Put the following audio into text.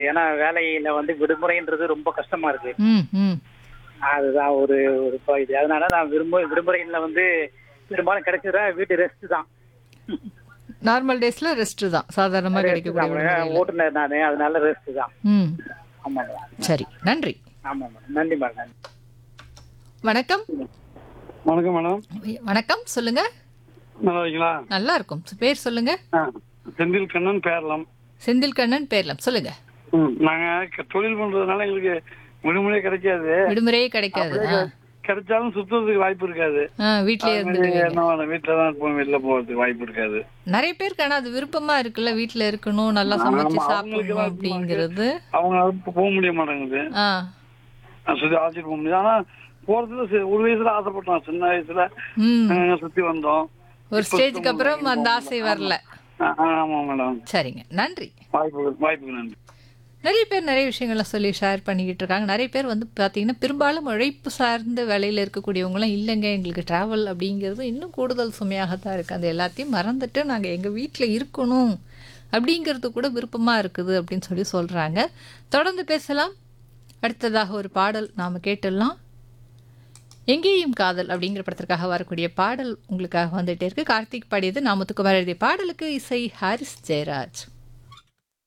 ஏன்னா வேலையில வந்து விடுமுறைன்றது ரொம்ப கஷ்டமா இருக்கு ம் ம் அதுதான் ஒரு ஒரு ப- இது அதனால நான் விரும்ப விடுமுறையில வந்து பெரும்பாலும் கிடைச்சதா வீட்டு ரெஸ்ட் தான் நார்மல் டேஸ்ல ரெஸ்ட் தான் சாதாரணமா கிடைக்கக்கூடிய விடுமுறையில. ஓட்டுநர் நானு அதனால ரெஸ்ட் தான் ம் ஆமா மேடம் சரி நன்றி ஆமா மேடம் நன்றி மேடம் நன்றி வணக்கம் வணக்கம் மேடம் வணக்கம் சொல்லுங்க நல்லா இருக்கீங்களா நல்லா இருக்கும் பேர் சொல்லுங்க ஆ, செந்தில் கண்ணன் பேரலாம் செந்தில் கண்ணன் பேர்லாம் சொல்லுங்க ம், நாங்க க- தொழில் பண்றதுனால எங்களுக்கு விடுமுறை கிடைக்காது விடுமுறையே கிடைக்காது ஆ. கிடைச்சாலும் சுத்துறதுக்கு வாய்ப்பு இருக்காது ஆ, வீட்லயே அது மாதிரி இருந்துடுவீங்க என்ன பண்ண, வீட்டுல தான் இருப்போம் வெளில போறதுக்கு வாய்ப்பு இருக்காது நிறைய பேருக்கு ஆனா அது விருப்பமா இருக்குல்ல வீட்ல இருக்கணும் நல்லா சமைச்சு ஆமா, அவங்களுக்கு சாப்பிடணும் தான் அப்படிங்கிறது அவங்க இப்ப போக முடிய மாட்டேங்குது ஆ நான் சுத்தி அழைச்சிட்டு போக முடியாது ஆனா போறதுல சி- ஒரு வயசுல ஆசைப்பட்டோம் சின்ன வயசுல ம் நாங்க சுத்தி வந்தோம் ஒரு ஸ்டேஜுக்கு அப்புறம் அந்த ஆசை வரல ஆ, ஆ, ஆமா மேடம் சரிங்க நன்றி வாய்ப்பு வாய்ப்புக்கு நன்றி நிறைய பேர் நிறைய விஷயங்களை சொல்லி ஷேர் பண்ணிக்கிட்டு இருக்காங்க நிறைய பேர் வந்து பார்த்தீங்கன்னா பெரும்பாலும் உழைப்பு சார்ந்த வேலையில் இருக்கக்கூடியவங்களாம் இல்லைங்க எங்களுக்கு ட்ராவல் அப்படிங்கிறது இன்னும் கூடுதல் சுமையாகத்தான் இருக்குது அது எல்லாத்தையும் மறந்துட்டு நாங்கள் எங்கள் வீட்டில் இருக்கணும் அப்படிங்கிறது கூட விருப்பமாக இருக்குது அப்படின்னு சொல்லி சொல்கிறாங்க தொடர்ந்து பேசலாம் அடுத்ததாக ஒரு பாடல் நாம் கேட்டுடலாம் எங்கேயும் காதல் அப்படிங்கிற படத்திற்காக வரக்கூடிய பாடல் உங்களுக்காக வந்துட்டே இருக்கு கார்த்திக் பாடியது நாமத்துக்குமார் எழுதிய பாடலுக்கு இசை ஹாரிஸ் ஜெயராஜ்